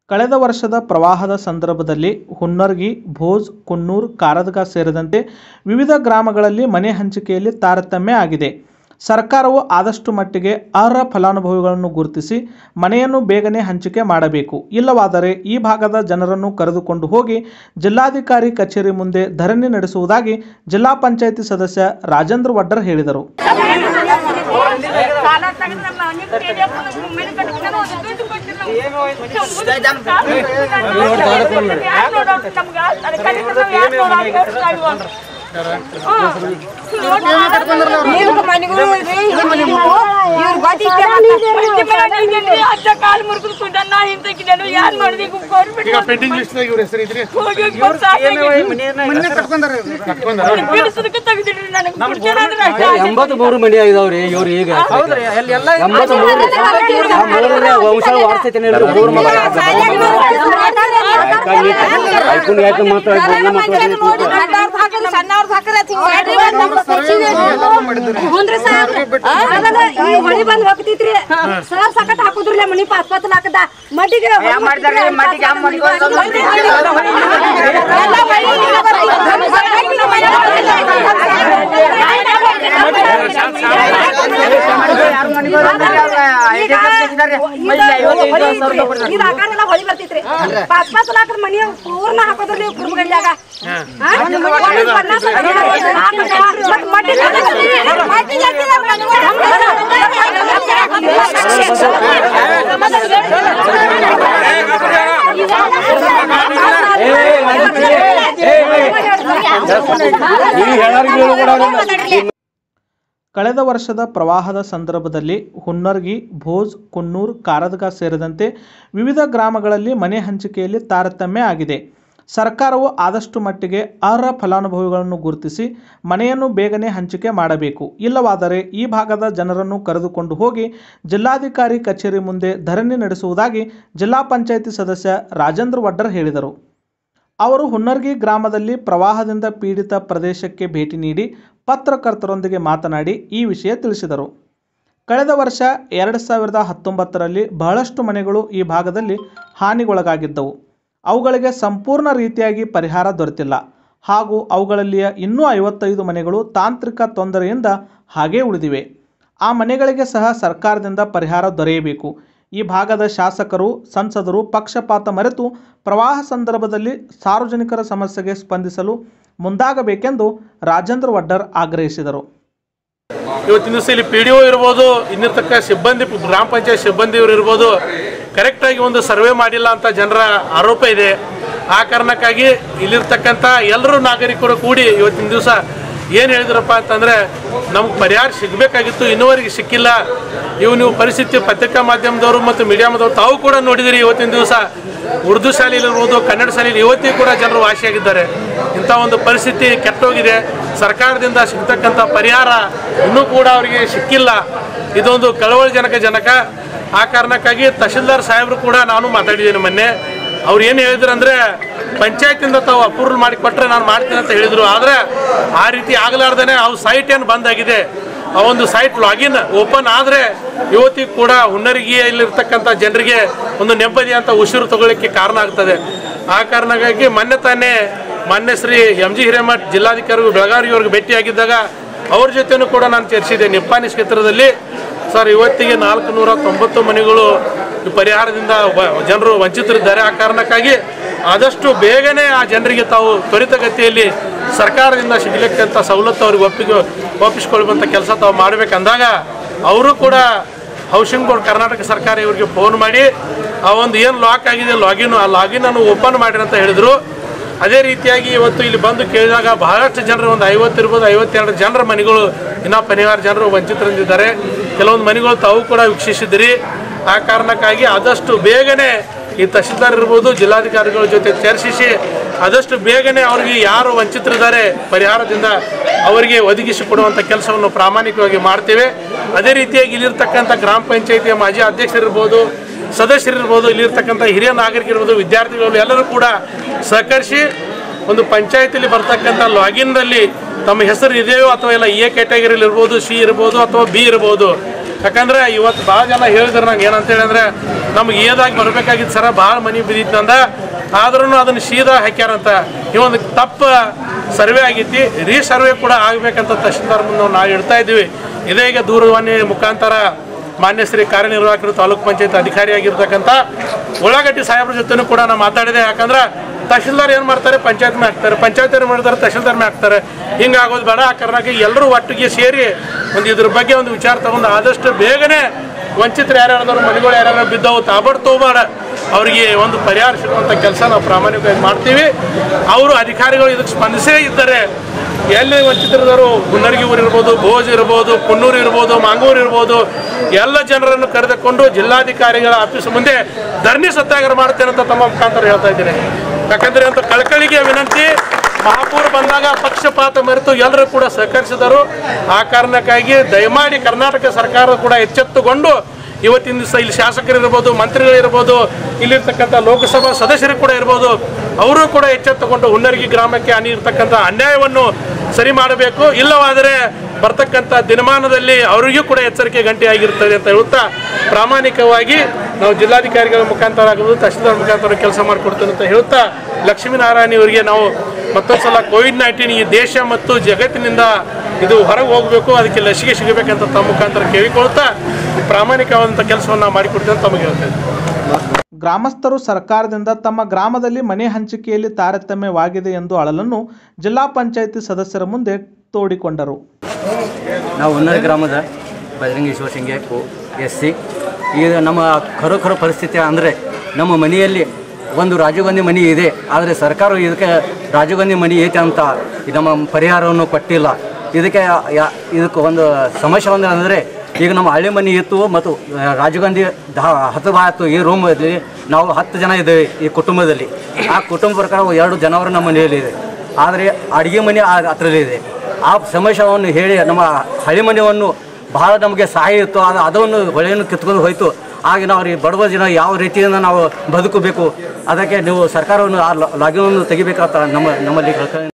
ಕಳೆದ ವರ್ಷದ ಪ್ರವಾಹದ ಸಂದರ್ಭದಲ್ಲಿ ಹುನ್ನರ್ಗಿ ಭೋಜ್ ಕುನ್ನೂರ್ ಕಾರದಗ ಸೇರಿದಂತೆ ವಿವಿಧ ಗ್ರಾಮಗಳಲ್ಲಿ ಮನೆ ಹಂಚಿಕೆಯಲ್ಲಿ ತಾರತಮ್ಯ ಆಗಿದೆ ಸರ್ಕಾರವು ಆದಷ್ಟು ಮಟ್ಟಿಗೆ ಅರ್ಹ ಫಲಾನುಭವಿಗಳನ್ನು ಗುರುತಿಸಿ ಮನೆಯನ್ನು ಬೇಗನೆ ಹಂಚಿಕೆ ಮಾಡಬೇಕು ಇಲ್ಲವಾದರೆ ಈ ಭಾಗದ ಜನರನ್ನು ಕರೆದುಕೊಂಡು ಹೋಗಿ ಜಿಲ್ಲಾಧಿಕಾರಿ ಕಚೇರಿ ಮುಂದೆ ಧರಣಿ ನಡೆಸುವುದಾಗಿ ಜಿಲ್ಲಾ ಪಂಚಾಯಿತಿ ಸದಸ್ಯ ರಾಜೇಂದ್ರ ವಡ್ಡರ್ ಹೇಳಿದರು ಸಾಲ ತಗೊಂಡ್ ನಮ್ಮ ಮನೆ ಕಟ್ಟಿ ಮನೆ ಕಟ್ಕೊಂಡು ಒಂದು ದುಡ್ಡು ಕೊಟ್ಟಿಲ್ಲ ಯಾರು ನೋಡೋರು ನಮ್ಗೆ ಅದು ಕಲಿತು ನಾವು ಯಾರು ನೋಡೋರು ಹೇಳ್ತಾ ಇಲ್ವೋ? ನೀವು ಮನೆಗಳು ಇವ್ರು ಗೊತ್ತಿತ್ತೆ ಮಂದಿ ಮನೆಯಾಗ ಇದ್ದೀನಿ, ಅಜ್ಜ ಕಾಲು ಮುರ್ಕೊಂಡು ಕುಂಡನ್ನ ಹಿಂದಕ್ಕಿದ್ದೇನು ಯಾರು ಮಾಡಿದೆ ಈಗ ಗೌರ್ಮೆಂಟ್ ಈಗ ಪೆಂಡಿಂಗ್ ಲಿಸ್ಟ್ ಇವ್ರ ಹೆಸರು ಇದ್ರಿ ಹೋಗಿ ಹೋಗಿ ಬಂದು ಸಾಕಾಗಿದೆ. ಬಿಡಿಸೋದಕ್ಕೆ ತೆಗ್ದಿಡ್ರಿ ನನಗೆ ಬಿಡ್ತೇನೆ ಅಂದ್ರೆ ಅಷ್ಟೇ ಆಗಿದೆ. ಎಂಬತ್ತು ಮೂರು ಮನಿ ಆಗಿದಾವ್ರಿ ಇವ್ರು ಈಗ ಎಂಬತ್ತು ಮೂರು ಆ ಮೂರನೇ ವಂಶ ವಾರಸೈತೆ ಮೂರು ಮಗ ಆಯ್ಕೊಂಡು ಯಾಕೆ ಮಾತ್ರ ಸಣ್ಣವ್ರ ಹುನ್ರಿ ಸರ್ ಆಮೇಲೆ ಈ ಹೊಳಿ ಬಂದ್ ಹೋಗ್ತಿತ್ರಿ ಸರ್ ಸಕಟ್ ಹಾಕುದ್ರಲ್ಲ ಮನಿ ಪಾಸ್ ಪಾತ್ ಹಾಕದ ಮಡ್ಡಿಗೆ ಇದು ಆಕಾರೆಲ್ಲ ಹೊಳಿ ಬರ್ತಿತ್ರಿ ಪಾಸ್ ಪಾತ್ ಹಾಕದ ಮನಿ ಪೂರ್ಣ ಹಾಕೋದ್ರಿ ಕುರುಮಗಲ್ಯಾಗ ನೀವು ಹೇಳೋರಿಗೆ ಹೇಳು ಕಳೆದ ವರ್ಷದ ಪ್ರವಾಹದ ಸಂದರ್ಭದಲ್ಲಿ ಹುನ್ನರ್ಗಿ ಭೋಜ್ ಕುನ್ನೂರ್ ಕಾರದಗ ಸೇರಿದಂತೆ ವಿವಿಧ ಗ್ರಾಮಗಳಲ್ಲಿ ಮನೆ ಹಂಚಿಕೆಯಲ್ಲಿ ತಾರತಮ್ಯ ಆಗಿದೆ ಸರ್ಕಾರವು ಆದಷ್ಟು ಮಟ್ಟಿಗೆ ಅರ್ಹ ಫಲಾನುಭವಿಗಳನ್ನು ಗುರುತಿಸಿ ಮನೆಯನ್ನು ಬೇಗನೆ ಹಂಚಿಕೆ ಮಾಡಬೇಕು ಇಲ್ಲವಾದರೆ ಈ ಭಾಗದ ಜನರನ್ನು ಕರೆದುಕೊಂಡು ಹೋಗಿ ಜಿಲ್ಲಾಧಿಕಾರಿ ಕಚೇರಿ ಮುಂದೆ ಧರಣಿ ನಡೆಸುವುದಾಗಿ ಜಿಲ್ಲಾ ಪಂಚಾಯಿತಿ ಸದಸ್ಯ ರಾಜೇಂದ್ರ ವಡ್ಡರ್ ಹೇಳಿದರು ಅವರು ಹುನ್ನರ್ಗಿ ಗ್ರಾಮದಲ್ಲಿ ಪ್ರವಾಹದಿಂದ ಪೀಡಿತ ಪ್ರದೇಶಕ್ಕೆ ಭೇಟಿ ನೀಡಿ ಪತ್ರಕರ್ತರೊಂದಿಗೆ ಮಾತನಾಡಿ ಈ ವಿಷಯ ತಿಳಿಸಿದರು ಕಳೆದ ವರ್ಷ ಎರಡು ಸಾವಿರದ ಹತ್ತೊಂಬತ್ತರಲ್ಲಿ ಬಹಳಷ್ಟು ಮನೆಗಳು ಈ ಭಾಗದಲ್ಲಿ ಹಾನಿಗೊಳಗಾಗಿದ್ದವು ಅವುಗಳಿಗೆ ಸಂಪೂರ್ಣ ರೀತಿಯಾಗಿ ಪರಿಹಾರ ದೊರೆತಿಲ್ಲ ಹಾಗೂ ಅವುಗಳಲ್ಲಿಯ ಇನ್ನೂ ಐವತ್ತೈದು ಮನೆಗಳು ತಾಂತ್ರಿಕ ತೊಂದರೆಯಿಂದ ಹಾಗೇ ಉಳಿದಿವೆ ಆ ಮನೆಗಳಿಗೆ ಸಹ ಸರ್ಕಾರದಿಂದ ಪರಿಹಾರ ದೊರೆಯಬೇಕು ಈ ಭಾಗದ ಶಾಸಕರು ಸಂಸದರು ಪಕ್ಷಪಾತ ಮರೆತು ಪ್ರವಾಹ ಸಂದರ್ಭದಲ್ಲಿ ಸಾರ್ವಜನಿಕರ ಸಮಸ್ಯೆಗೆ ಸ್ಪಂದಿಸಲು ಮುಂದಾಗಬೇಕೆಂದು ರಾಜೇಂದ್ರ ವಡ್ಡರ್ ಆಗ್ರಹಿಸಿದರು ಇವತ್ತಿನ ದಿವಸ ಇಲ್ಲಿ ಪಿ ಡಿ ಒ ಇರ್ಬೋದು ಇನ್ನಿರ್ತಕ್ಕ ಸಿಬ್ಬಂದಿ ಗ್ರಾಮ ಪಂಚಾಯತ್ ಸಿಬ್ಬಂದಿಯವರು ಇರ್ಬೋದು ಕರೆಕ್ಟಾಗಿ ಒಂದು ಸರ್ವೆ ಮಾಡಿಲ್ಲ ಅಂತ ಜನರ ಆರೋಪ ಇದೆ ಆ ಕಾರಣಕ್ಕಾಗಿ ಇಲ್ಲಿರ್ತಕ್ಕಂಥ ಎಲ್ಲರೂ ನಾಗರಿಕರು ಕೂಡಿ ಇವತ್ತಿನ ದಿವಸ ಏನು ಹೇಳಿದ್ರಪ್ಪ ಅಂತಂದರೆ ನಮ್ಗೆ ಪರಿಹಾರ ಸಿಗಬೇಕಾಗಿತ್ತು ಇನ್ನೂವರೆಗೆ ಸಿಕ್ಕಿಲ್ಲ ಇವು ನೀವು ಪರಿಸ್ಥಿತಿ ಪತ್ರಿಕಾ ಮಾಧ್ಯಮದವರು ಮತ್ತು ಮೀಡಿಯಾಮದವರು ತಾವು ಕೂಡ ನೋಡಿದಿರಿ ಇವತ್ತಿನ ದಿವಸ ಉರ್ದು ಶಾಲೆಯಲ್ಲಿರ್ಬೋದು ಕನ್ನಡ ಶಾಲೆಯಲ್ಲಿ ಇವತ್ತಿಗೂ ಕೂಡ ಜನರು ವಾಸಿಯಾಗಿದ್ದಾರೆ ಇಂಥ ಒಂದು ಪರಿಸ್ಥಿತಿ ಕೆಟ್ಟೋಗಿದೆ ಸರ್ಕಾರದಿಂದ ಸಿಗ್ತಕ್ಕಂಥ ಪರಿಹಾರ ಇನ್ನೂ ಕೂಡ ಅವರಿಗೆ ಸಿಕ್ಕಿಲ್ಲ ಇದೊಂದು ಕಳವಳಜನಕ ಜನಕ ಆ ಕಾರಣಕ್ಕಾಗಿ ತಹಶೀಲ್ದಾರ್ ಸಾಹೇಬರು ಕೂಡ ನಾನು ಮಾತಾಡಿದ್ದೀನಿ ಮೊನ್ನೆ ಅವ್ರು ಏನು ಹೇಳಿದ್ರು ಅಂದರೆ ಪಂಚಾಯತಿಂದ ತಾವು ಅಪ್ರೂವಲ್ ಮಾಡಿ ಕೊಟ್ಟರೆ ನಾನು ಮಾಡ್ತೀನಿ ಅಂತ ಹೇಳಿದರು ಆದರೆ ಆ ರೀತಿ ಆಗಲಾರ್ದೇ ಅವು ಸೈಟ್ ಏನು ಬಂದಾಗಿದೆ ಆ ಒಂದು ಸೈಟ್ ಲಾಗಿನ್ ಓಪನ್ ಆದರೆ ಇವತ್ತಿಗೂ ಕೂಡ ಹುನ್ನರಿಗೆಯಲ್ಲಿರ್ತಕ್ಕಂಥ ಜನರಿಗೆ ಒಂದು ನೆಮ್ಮದಿ ಅಂತ ಉಸಿರು ತಗೊಳ್ಳಿಕ್ಕೆ ಕಾರಣ ಆಗ್ತದೆ ಆ ಕಾರಣಕ್ಕಾಗಿ ಮೊನ್ನೆ ತಾನೇ ಮಾನ್ಯ ಶ್ರೀ ಎಂ ಜಿ ಹಿರೇಮಠ್ ಜಿಲ್ಲಾಧಿಕಾರಿಗಳು ಬೆಳಗಾವಿಯವ್ರಿಗೆ ಭೇಟಿಯಾಗಿದ್ದಾಗ ಅವ್ರ ಜೊತೆನೂ ಕೂಡ ನಾನು ಚರ್ಚಿಸಿದೆ ನಿಪ್ಪಾಣಿ ಕ್ಷೇತ್ರದಲ್ಲಿ ಸರ್ ಇವತ್ತಿಗೆ ನಾಲ್ಕು ನೂರ ತೊಂಬತ್ತು ಮನೆಗಳು ಈ ಪರಿಹಾರದಿಂದ ವ- ಜನರು ವಂಚಿತರಿದ್ದಾರೆ ಆ ಕಾರಣಕ್ಕಾಗಿ ಆದಷ್ಟು ಬೇಗನೆ ಆ ಜನರಿಗೆ ತಾವು ತ್ವರಿತಗತಿಯಲ್ಲಿ ಸರ್ಕಾರದಿಂದ ಸಿಗಲಿಕ್ಕಂಥ ಸವಲತ್ತು ಅವ್ರಿಗೆ ಒಪ್ಪಿಗೆ ಒಪ್ಪಿಸ್ಕೊಳ್ಬಂಥ ಕೆಲಸ ತಾವು ಮಾಡಬೇಕಂದಾಗ ಅವರು ಕೂಡ ಹೌಸಿಂಗ್ ಬೋರ್ಡ್ ಕರ್ನಾಟಕ ಸರ್ಕಾರ ಇವರಿಗೆ ಫೋನ್ ಮಾಡಿ ಆ ಒಂದು ಏನು ಲಾಕ್ ಆಗಿದೆ ಲಾಗಿನ್ ಆ ಲಾಗಿನ್ ಅನ್ನು ಓಪನ್ ಮಾಡಿರಿ ಅಂತ ಹೇಳಿದರು ಅದೇ ರೀತಿಯಾಗಿ ಇವತ್ತು ಇಲ್ಲಿ ಬಂದು ಕೇಳಿದಾಗ ಬಹಳಷ್ಟು ಜನರು ಒಂದು ಐವತ್ತು ಇರ್ಬೋದು ಐವತ್ತೆರಡು ಜನರ ಮನೆಗಳು ಇನ್ನೂ ಪರಿವಾರ ಜನರು ವಂಚಿತರಿಂದಿದ್ದಾರೆ ಕೆಲವೊಂದು ಮನೆಗಳು ತಾವು ಕೂಡ ವೀಕ್ಷಿಸಿದಿರಿ ಆ ಕಾರಣಕ್ಕಾಗಿ ಆದಷ್ಟು ಬೇಗನೆ ಈ ತಹಶೀಲ್ದಾರ್ ಇರ್ಬೋದು ಜಿಲ್ಲಾಧಿಕಾರಿಗಳ ಜೊತೆ ಚರ್ಚಿಸಿ ಆದಷ್ಟು ಬೇಗನೆ ಅವರಿಗೆ ಯಾರು ವಂಚಿತರಿದ್ದಾರೆ ಪರಿಹಾರದಿಂದ ಅವರಿಗೆ ಒದಗಿಸಿಕೊಡುವಂಥ ಕೆಲಸವನ್ನು ಪ್ರಾಮಾಣಿಕವಾಗಿ ಮಾಡ್ತೇವೆ ಅದೇ ರೀತಿಯಾಗಿ ಇಲ್ಲಿರ್ತಕ್ಕಂಥ ಗ್ರಾಮ ಪಂಚಾಯಿತಿಯ ಮಾಜಿ ಅಧ್ಯಕ್ಷರಿರ್ಬೋದು ಸದಸ್ಯರಿರ್ಬೋದು ಇಲ್ಲಿರ್ತಕ್ಕಂಥ ಹಿರಿಯ ನಾಗರಿಕರಿರ್ಬೋದು ವಿದ್ಯಾರ್ಥಿಗಳು ಎಲ್ಲರೂ ಕೂಡ ಸಹಕರಿಸಿ ಒಂದು ಪಂಚಾಯತಿಲಿ ಬರ್ತಕ್ಕಂಥ ಲಾಗಿನ್ನಲ್ಲಿ ತಮ್ಮ ಹೆಸರು ಇದೆಯೋ ಅಥವಾ ಎಲ್ಲ ಎ ಕ್ಯಾಟಗರಿಲಿ ಇರ್ಬೋದು ಸಿ ಇರ್ಬೋದು ಅಥವಾ ಬಿ ಇರ್ಬೋದು ಯಾಕಂದ್ರೆ ಇವತ್ತು ಭಾಳ ಜನ ಹೇಳಿದ್ರು ನಂಗೆ ಏನಂತೇಳಿ ಅಂದ್ರೆ ನಮ್ಗೆ ಏದಾಗಿ ಬರ್ಬೇಕಾಗಿತ್ತು ಸರ ಭಾಳ ಮನಿ ಬಿದ್ದಿತ್ತಂದ ಆದ್ರೂ ಅದನ್ನ ಸೀದಾ ಹಾಕ್ಯಾರಂತ ಈ ಒಂದು ತಪ್ಪ ಸರ್ವೆ ಆಗೈತಿ ರೀ ಸರ್ವೆ ಕೂಡ ಆಗ್ಬೇಕಂತ ತಹಶೀಲ್ದಾರ್ ಮುಂದೆ ನಾವು ಇಡ್ತಾ ಇದ್ದೀವಿ ಇದೇ ಈಗ ದೂರವಾಣಿ ಮುಖಾಂತರ ಮಾನ್ಯ ಶ್ರೀ ಕಾರ್ಯನಿರ್ವಾಹಕರು ತಾಲೂಕ್ ಪಂಚಾಯತ್ ಅಧಿಕಾರಿಯಾಗಿರ್ತಕ್ಕಂಥ ಉಳ್ಳಾಗಡ್ಡಿ ಸಾಹೇಬ್ರ ಜೊತೆನೂ ಕೂಡ ನಾನು ಮಾತಾಡಿದೆ ಯಾಕಂದ್ರೆ ತಹಶೀಲ್ದಾರ್ ಏನು ಮಾಡ್ತಾರೆ ಪಂಚಾಯತ್ ಮೇ ಹಾಕ್ತಾರೆ ಪಂಚಾಯತ್ ಏನು ಮಾಡ್ತಾರೆ ತಹಶೀಲ್ದಾರ್ ಮೇ ಹಾಕ್ತಾರೆ ಹಿಂಗೆ ಆಗೋದು ಬೇಡ ಆ ಕಾರಣಕ್ಕೆ ಎಲ್ಲರೂ ಒಟ್ಟಿಗೆ ಸೇರಿ ಒಂದು ಇದ್ರ ಬಗ್ಗೆ ಒಂದು ವಿಚಾರ ತಗೊಂಡು ಆದಷ್ಟು ಬೇಗನೆ ವಂಚಿತರು ಯಾರ್ಯಾರದವ್ರು ಮನೆಗಳು ಯಾರ್ಯಾರು ಬಿದ್ದವು ತಾಬಡ್ ತೋಬಾಡ ಅವರಿಗೆ ಒಂದು ಪರಿಹಾರ ಸಿಗುವಂಥ ಕೆಲಸ ನಾವು ಪ್ರಾಮಾಣಿಕವಾಗಿ ಮಾಡ್ತೀವಿ ಅವರು ಅಧಿಕಾರಿಗಳು ಇದಕ್ಕೆ ಸ್ಪಂದಿಸೇ ಇದ್ದಾರೆ ಎಲ್ಲಿ ವಂಚಿತರಿದ್ದವರು ಗುನ್ನರ್ಗಿ ಊರು ಇರ್ಬೋದು ಭೋಜ್ ಇರ್ಬೋದು ಕುನ್ನೂರು ಇರ್ಬೋದು ಮಾಂಗೂರು ಇರ್ಬೋದು ಎಲ್ಲ ಜನರನ್ನು ಕರೆದುಕೊಂಡು ಜಿಲ್ಲಾಧಿಕಾರಿಗಳ ಆಫೀಸ್ ಮುಂದೆ ಧರಣಿ ಸತ್ಯಾಗ್ರಹ ಮಾಡ್ತೇನೆ ಅಂತ ತಮ್ಮ ಮುಖಾಂತರ ಹೇಳ್ತಾ ಇದ್ದೀನಿ ಯಾಕಂದ್ರೆ ಅಂತ ಕಳಕಳಿಗೆ ವಿನಂತಿ ಮಹಾಪೂರ್ ಬಂದಾಗ ಪಕ್ಷಪಾತ ಮರೆತು ಎಲ್ಲರೂ ಕೂಡ ಸಹಕರಿಸಿದರು ಆ ಕಾರಣಕ್ಕಾಗಿ ದಯಮಾಡಿ ಕರ್ನಾಟಕ ಸರ್ಕಾರ ಕೂಡ ಎಚ್ಚೆತ್ತುಕೊಂಡು ಇವತ್ತಿನ ದಿವಸ ಇಲ್ಲಿ ಶಾಸಕರಿರ್ಬೋದು ಮಂತ್ರಿಗಳಿರ್ಬೋದು ಇಲ್ಲಿರ್ತಕ್ಕಂಥ ಲೋಕಸಭಾ ಸದಸ್ಯರು ಕೂಡ ಇರ್ಬೋದು ಅವರು ಕೂಡ ಎಚ್ಚೆತ್ತುಕೊಂಡು ಹುನ್ನರ್ಗಿ ಗ್ರಾಮಕ್ಕೆ ಹಾನಿ ಇರ್ತಕ್ಕಂಥ ಅನ್ಯಾಯವನ್ನು ಸರಿ ಮಾಡಬೇಕು ಇಲ್ಲವಾದರೆ ಬರ್ತಕ್ಕಂಥ ದಿನಮಾನದಲ್ಲಿ ಅವರಿಗೂ ಕೂಡ ಎಚ್ಚರಿಕೆ ಗಂಟೆ ಆಗಿರ್ತದೆ ಅಂತ ಹೇಳುತ್ತಾ ಪ್ರಾಮಾಣಿಕವಾಗಿ ನಾವು ಜಿಲ್ಲಾಧಿಕಾರಿಗಳ ಮುಖಾಂತರ ಆಗೋದು ತಹಶೀಲ್ದಾರ್ ಮುಖಾಂತರ ಕೆಲಸ ಮಾಡಿಕೊಡ್ತೇನೆ ಅಂತ ಹೇಳುತ್ತಾ ಲಕ್ಷ್ಮೀನಾರಾಯಣ ಇವರಿಗೆ ನಾವು ಮತ್ತೊಂದು ಸಲ ಕೋವಿಡ್ ನೈನ್ಟೀನ್ ಈ ದೇಶ ಮತ್ತು ಜಗತ್ತಿನಿಂದ ಇದು ಹೊರಗೆ ಹೋಗಬೇಕು ಅದಕ್ಕೆ ಲಸಿಕೆ ಸಿಗಬೇಕಂತ ತಮ್ಮ ಮುಖಾಂತರ ಕೇಳಿಕೊಳ್ತಾ ಪ್ರಾಮಾಣಿಕವಾದಂಥ ಕೆಲಸವನ್ನು ನಾವು ಮಾಡಿಕೊಡ್ತೇವೆ ಅಂತ ತಮಗೆ ಹೇಳ್ತಾ ಇದ್ದೀನಿ ಗ್ರಾಮಸ್ಥರು ಸರ್ಕಾರದಿಂದ ತಮ್ಮ ಗ್ರಾಮದಲ್ಲಿ ಮನೆ ಹಂಚಿಕೆಯಲ್ಲಿ ತಾರತಮ್ಯವಾಗಿದೆ ಎಂದು ಅಳಲನ್ನು ಜಿಲ್ಲಾ ಪಂಚಾಯಿತಿ ಸದಸ್ಯರ ಮುಂದೆ ತೋಡಿಕೊಂಡರು ನಾವು ಉನ್ನತ ಗ್ರಾಮದ ಬಜರಂಗೇಶ್ವರ ಶಿಂಗೆ ಎಸ್ ಸಿ ಈಗ ನಮ್ಮ ಖರೋ ಖರೋ ಪರಿಸ್ಥಿತಿ ಅಂದರೆ ನಮ್ಮ ಮನೆಯಲ್ಲಿ ಒಂದು ರಾಜೀವ್ ಗಾಂಧಿ ಮನೆ ಇದೆ ಆದರೆ ಸರ್ಕಾರ ಇದಕ್ಕೆ ರಾಜೀವ್ ಗಾಂಧಿ ಮನೆ ಐತೆ ಅಂತ ನಮ್ಮ ಪರಿಹಾರವನ್ನು ಕೊಟ್ಟಿಲ್ಲ ಇದಕ್ಕೆ ಯಾ ಇದಕ್ಕೆ ಒಂದು ಸಮಸ್ಯೆ ಒಂದು ಅಂದರೆ ಈಗ ನಮ್ಮ ಹಳ್ಳಿ ಮನೆ ಇತ್ತು ಮತ್ತು ಆ, ರಾಜೀವ್ ಗಾಂಧಿ ದ ಹತ್ತು ಬಾತು ಈ ರೂಮಲ್ಲಿ ನಾವು ಹತ್ತು ಜನ ಇದ್ದೇವೆ ಈ ಕುಟುಂಬದಲ್ಲಿ ಆ ಕುಟುಂಬ ಪ್ರಕಾರ ಎರಡು ಜನವರು ನಮ್ಮ ಮನೆಯಲ್ಲಿ ಇದೆ ಆದರೆ ಅಡುಗೆ ಮನೆ ಆ ಹತ್ರದಲ್ಲಿ ಇದೆ ಆ ಸಮಸ್ಯೆಯನ್ನು ಹೇಳಿ ನಮ್ಮ ಹಳ್ಳಿ ಮನೆಯನ್ನು ಬಹಳ ನಮಗೆ ಸಹಾಯ ಇತ್ತು ಅದು ಅದನ್ನು ಹೊಳೆಯನ್ನು ಕಿತ್ಕೊಂಡು ಹೋಯಿತು ಆಗ ನಾವು ಈ ಬಡವ ಜನ ಯಾವ ರೀತಿಯಿಂದ ನಾವು ಬದುಕಬೇಕು ಅದಕ್ಕೆ ನೀವು ಸರ್ಕಾರವನ್ನು ಆ ಲಾಗಿನನ್ನು ತೆಗಿಬೇಕಂತ ನಮ್ಮ ನಮ್ಮಲ್ಲಿ ಕೇಳ್ಕೊಂಡು